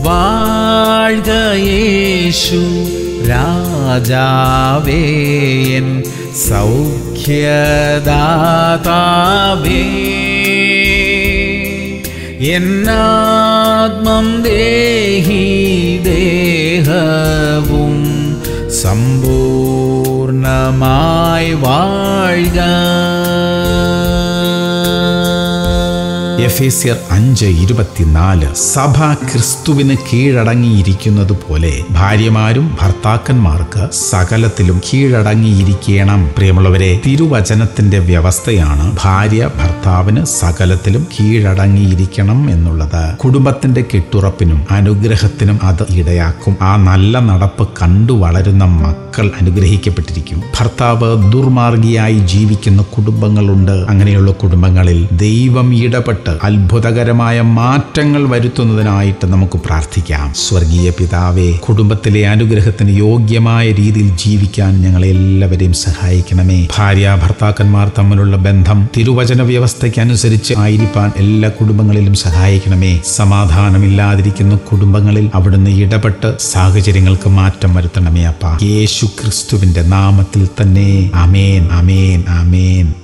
വാഴ്ക യേശു രാജാവേയൻ സൗഖ്യദാതാവേ എന്നാത്മം ദേഹി ദേഹവും സമ്പൂർണമായി വാഴ്ക എഫേസ്യർ അഞ്ച് ഇരുപത്തിനാല് സഭ ക്രിസ്തുവിന് കീഴടങ്ങിയിരിക്കുന്നത് പോലെ ഭാര്യമാരും ഭർത്താക്കന്മാർക്ക് സകലത്തിലും കീഴടങ്ങിയിരിക്കണം പ്രിയമുള്ളവരെ തിരുവചനത്തിന്റെ വ്യവസ്ഥയാണ് ഭാര്യ ഭർത്താവിന് സകലത്തിലും കീഴടങ്ങിയിരിക്കണം എന്നുള്ളത് കുടുംബത്തിന്റെ കെട്ടുറപ്പിനും അനുഗ്രഹത്തിനും അത് ഇടയാക്കും ആ നല്ല നടപ്പ് കണ്ടു വളരുന്ന മക്കൾ അനുഗ്രഹിക്കപ്പെട്ടിരിക്കും ഭർത്താവ് ദുർമാർഗിയായി ജീവിക്കുന്ന കുടുംബങ്ങളുണ്ട് അങ്ങനെയുള്ള കുടുംബങ്ങളിൽ ദൈവം ഇടപെട്ട് അത്ഭുതകരമായ മാറ്റങ്ങൾ വരുത്തുന്നതിനായിട്ട് നമുക്ക് പ്രാർത്ഥിക്കാം സ്വർഗീയ പിതാവേ കുടുംബത്തിലെ അനുഗ്രഹത്തിന് യോഗ്യമായ രീതിയിൽ ജീവിക്കാൻ ഞങ്ങളെ എല്ലാവരെയും സഹായിക്കണമേ ഭാര്യ ഭർത്താക്കന്മാർ തമ്മിലുള്ള ബന്ധം തിരുവചന വ്യവസ്ഥയ്ക്ക് അനുസരിച്ച് ആയിരിക്കാൻ എല്ലാ കുടുംബങ്ങളിലും സഹായിക്കണമേ സമാധാനമില്ലാതിരിക്കുന്ന കുടുംബങ്ങളിൽ അവിടുന്ന് ഇടപെട്ട് സാഹചര്യങ്ങൾക്ക് മാറ്റം വരുത്തണമേ അപ്പ യേശു ക്രിസ്തുവിന്റെ നാമത്തിൽ തന്നെ അമേൻ അമേൻ അമേൻ